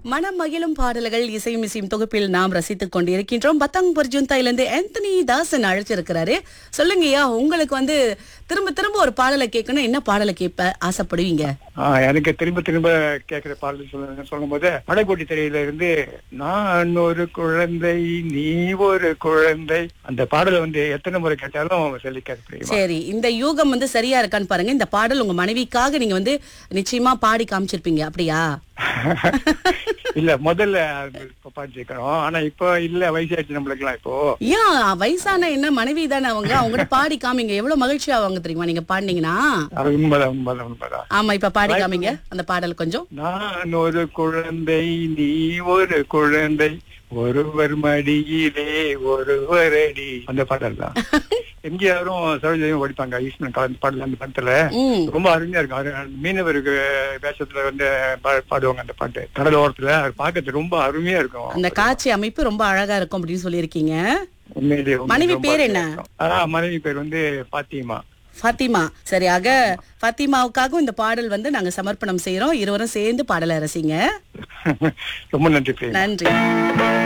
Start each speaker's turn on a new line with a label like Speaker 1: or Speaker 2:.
Speaker 1: மனம் மகிழும் பாடல்கள் இசையும் இசையும் தொகுப்பில் நாம் ரசித்துக் கொண்டிருக்கின்றோம் பத்தாங் பர்ஜுந்தாயிலிருந்து ஆந்தனி தாசன் அழைச்சிருக்கிறாரு சொல்லுங்கய்யா உங்களுக்கு வந்து திரும்ப திரும்ப ஒரு பாடலை கேட்கணும் என்ன பாடலை கேட்ப ஆசைப்படுவீங்க
Speaker 2: ஆஹ் எனக்கு திரும்ப திரும்ப கேட்கிற பாடல் சொல்லுங்க சொல்லும் போது படைப்போட்டி திரையில இருந்து நான் ஒரு குழந்தை நீ ஒரு குழந்தை அந்த பாடலை வந்து எத்தனை முறை கேட்டாலும் சொல்லிக்காது பிரியமா
Speaker 1: சரி இந்த யூகம் வந்து சரியா இருக்கான்னு பாருங்க இந்த பாடல் உங்க மனைவிக்காக நீங்க வந்து நிச்சயமா பாடி காமிச்சிருப்பீங்க அப்படியா
Speaker 2: இல்ல முதல்ல இப்ப பாடிச்சிருக்கணும் ஆனா இப்போ இல்ல வயசாயிடுச்சு நம்மளுக்கு எல்லாம் இப்போ
Speaker 1: ஏன் வயசான என்ன மனைவி தானே அவங்க அவங்ககிட்ட பாடி காமிங்க எவ்வளவு மகிழ்ச்சி ஆவாங்க தெரியுமா நீங்க பாடினீங்கன்னா
Speaker 2: அது உண்மைதான் உண்மைதான் உண்மைதான்
Speaker 1: ஆமா இப்ப பாடி காமிங்க அந்த பாடல் கொஞ்சம்
Speaker 2: நான் ஒரு குழந்தை நீ ஒரு குழந்தை ஒருவர் மடியிலே ஒருவர் அடி அந்த பாடல் தான் எம்ஜிஆரும் சரோஜையும் படிப்பாங்க ஈஸ்வரன் கலந்து பாடல அந்த படத்துல
Speaker 1: ம்
Speaker 2: ரொம்ப அருமையா இருக்கும் அது மீனவருக்கு வேஷத்துல வந்து பா- பாடுவாங்க அந்த பாட்டு கடல் ஓரத்துல அது பார்க்கறது ரொம்ப அருமையா இருக்கும்
Speaker 1: அந்த காட்சி அமைப்பு ரொம்ப அழகா இருக்கும் அப்படின்னு சொல்லியிருக்கீங்க
Speaker 2: உண்மையிலேயே உண்மையிலேயே
Speaker 1: மனைவி
Speaker 2: ரொம்ப
Speaker 1: பேர்
Speaker 2: அருமையா
Speaker 1: என்ன?
Speaker 2: இருக்கும். ஆ, மனைவி பேர் வந்து பாத்திமா
Speaker 1: ஃபாத்திமா சரியாக ஃபாத்திமாவுக்காகவும் இந்த பாடல் வந்து நாங்க சமர்ப்பணம் செய்யறோம் இருவரும் சேர்ந்து பாடலை ரசிங்க
Speaker 2: ரொம்ப நன்றி பிரியங்கா.
Speaker 1: நன்றி